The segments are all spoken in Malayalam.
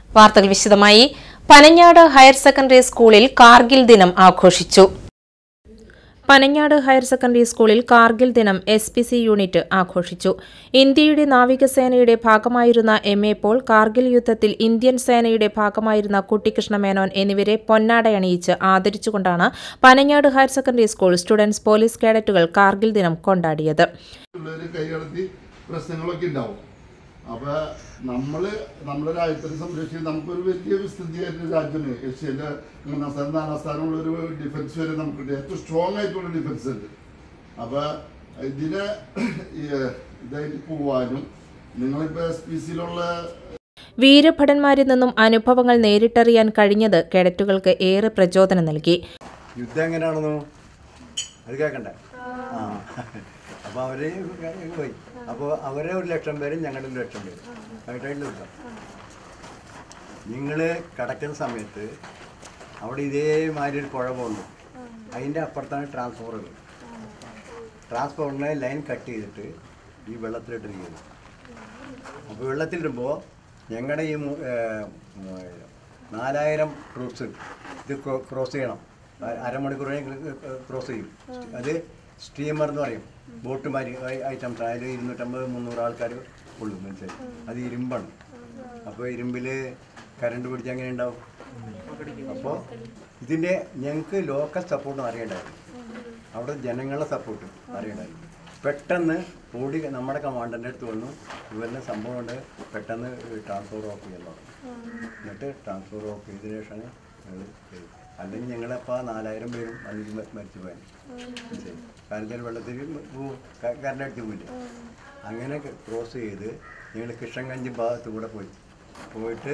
വാർത്തകൾ വിശദമായി പനഞ്ഞാട് ഹയർ സെക്കൻഡറി സ്കൂളിൽ കാർഗിൽ ദിനം ആഘോഷിച്ചു പനഞ്ഞാട് ഹയർ സെക്കൻഡറി സ്കൂളിൽ കാർഗിൽ ദിനം എസ് പി സി യൂണിറ്റ് ആഘോഷിച്ചു ഇന്ത്യയുടെ നാവികസേനയുടെ ഭാഗമായിരുന്ന എം എ പോൾ കാർഗിൽ യുദ്ധത്തിൽ ഇന്ത്യൻ സേനയുടെ ഭാഗമായിരുന്ന കുട്ടിക്കൃഷ്ണ മേനോൻ എന്നിവരെ പൊന്നാടയണിയിച്ച് ആദരിച്ചുകൊണ്ടാണ് Pananjad higher secondary school students police കേഡറ്റുകൾ കാർഗിൽ ദിനം കൊണ്ടാടിയത് ഉള്ളവര് കൈകടത്തി പ്രശ്നങ്ങളൊക്കെ ഉണ്ടാവും അപ്പൊ നമ്മള് നമ്മുടെ രാജ്യത്തിനെ സംരക്ഷിക്കാൻ നമുക്കൊരു വലിയ വിസ്തൃതിയായിട്ട് രാജ്യമാണ് ഏഷ്യയിലെ മൂന്നാം സ്ഥാനം നാലാം സ്ഥാനമുള്ള ഒരു ഡിഫൻസ് വരെ നമുക്കുണ്ട് ഏറ്റവും സ്ട്രോങ് ആയിട്ടുള്ള ഡിഫൻസ് ഉണ്ട് അപ്പൊ ഇതിനെ ഈ, ഇതായിട്ട് പോവാനും നിങ്ങളിപ്പോ എസ് പി സിയിലുള്ള വീരഭടന്മാരിൽ നിന്നും അനുഭവങ്ങൾ നേരിട്ടറിയാൻ കഴിഞ്ഞത് കേഡറ്റുകൾക്ക് ഏറെ പ്രചോദനം നൽകി യുദ്ധം എങ്ങനെയാണെന്നോ അത് കേൾക്കണ്ടേ ആ അപ്പോൾ അവർ പോയി അപ്പോൾ അവരെ ഒരു ലക്ഷം പേരും ഞങ്ങളുടെ ഒരു ലക്ഷം പേരും ആയിട്ടായിട്ടുള്ള യുദ്ധം നിങ്ങൾ കടക്കുന്ന സമയത്ത് അവിടെ ഇതേമാതിരി ഒരു പുഴ പോകുന്നു അതിൻ്റെ അപ്പുറത്താണ് ട്രാൻസ്ഫോറുകൾ ട്രാൻസ്ഫോറിനെ ലൈൻ കട്ട് ചെയ്തിട്ട് ഈ വെള്ളത്തിലിട്ടിരിക്കുന്നത് അപ്പോൾ വെള്ളത്തിലിടുമ്പോൾ ഞങ്ങളുടെ ഈ മു- ഏർ, മു- നാലായിരം ട്രൂപ്സ് ഇത് ക്രോ- ക്രോസ് ചെയ്യണം അ- അരമണിക്കൂർ കഴിഞ്ഞ് ക്രോസ് ചെയ്യും അത് സ്റ്റീമർ എന്ന് പറയും ബോട്ട് മാതിരി ഐറ്റംസ് അതിൽ ഇരുന്നൂറ്റമ്പത് മുന്നൂറ് ആൾക്കാർ ഉള്ളൂ മനസ്സിലായി അത് ഇരുമ്പാണ് അപ്പോൾ ഇരുമ്പിൽ കറണ്ട് പിടിച്ച് എങ്ങനെ ഉണ്ടാവും അപ്പോൾ ഇതിൻ്റെ ഞങ്ങൾക്ക് ലോക്കൽ സപ്പോർട്ടും അറിയണ്ടായിരുന്നു അവിടെ ജനങ്ങളുടെ സപ്പോർട്ട് അറിയണ്ടായിരുന്നു പെട്ടെന്ന് ഓടി നമ്മുടെ കമാൻഡൻ്റെ അടുത്ത് വന്നു ഇവരുടെ സംഭവം കൊണ്ട് പെട്ടെന്ന് ട്രാൻസ്ഫർ ഓഫ് ചെയ്യാൻ പറഞ്ഞു എന്നിട്ട് ട്രാൻസ്ഫർ ഓഫ് ചെയ്തതിനു ശേഷമാണ് ഞങ്ങൾ ചെയ്തത് അല്ലെങ്കിൽ ഞങ്ങളപ്പോൾ ആ നാലായിരം പേരും അതിൽ മ- മരിച്ചു പോയാൽ കാരണം വെച്ചാൽ വെള്ളത്തിൽ പോവും ക- കറണ്ട് അടിച്ച് പോയില്ലേ അങ്ങനെ ക്രോസ് ചെയ്ത് ഞങ്ങൾ കിഷൻഗഞ്ച് ഭാഗത്ത് കൂടെ പോയി പോയിട്ട്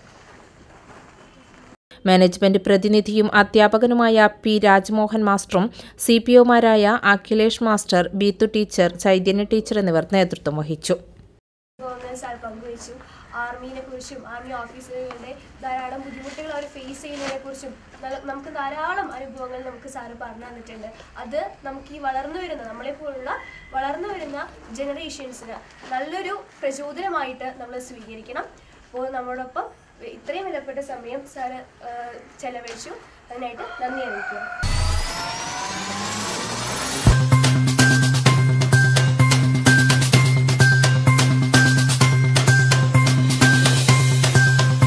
മാനേജ്മെന്റ് പ്രതിനിധിയും അധ്യാപകനുമായ പി രാജ്മോഹൻ മാസ്റ്ററും സി പി ഒമാരായ Akhilesh master Beethu teacher Chaitanya teacher എന്നിവർ നേതൃത്വം വഹിച്ചു ഗവർണർ സാർ പങ്കുവച്ചു ആർമീനെ കുറിച്ചും ആർമി ഓഫീസറുകളുടെ ധാരാളം ബുദ്ധിമുട്ടുകൾ അവർ ഫേസ് ചെയ്യുന്നതിനെ കുറിച്ചും നമുക്ക് ധാരാളം അനുഭവങ്ങൾ നമുക്ക് സാറ് പറഞ്ഞു തന്നിട്ടുണ്ട് അത് നമുക്ക് ഈ വളർന്നു വരുന്ന നമ്മളെ പോലുള്ള വളർന്നു വരുന്ന ജനറേഷൻസിന് നല്ലൊരു പ്രചോദനമായിട്ട് നമ്മൾ സ്വീകരിക്കണം അപ്പോൾ നമ്മളോടൊപ്പം ഇത്രയും വിലപ്പെട്ട സമയം സാറ് ചെലവഴിച്ചു അതിനായിട്ട് നന്ദി അറിയിക്കുന്നു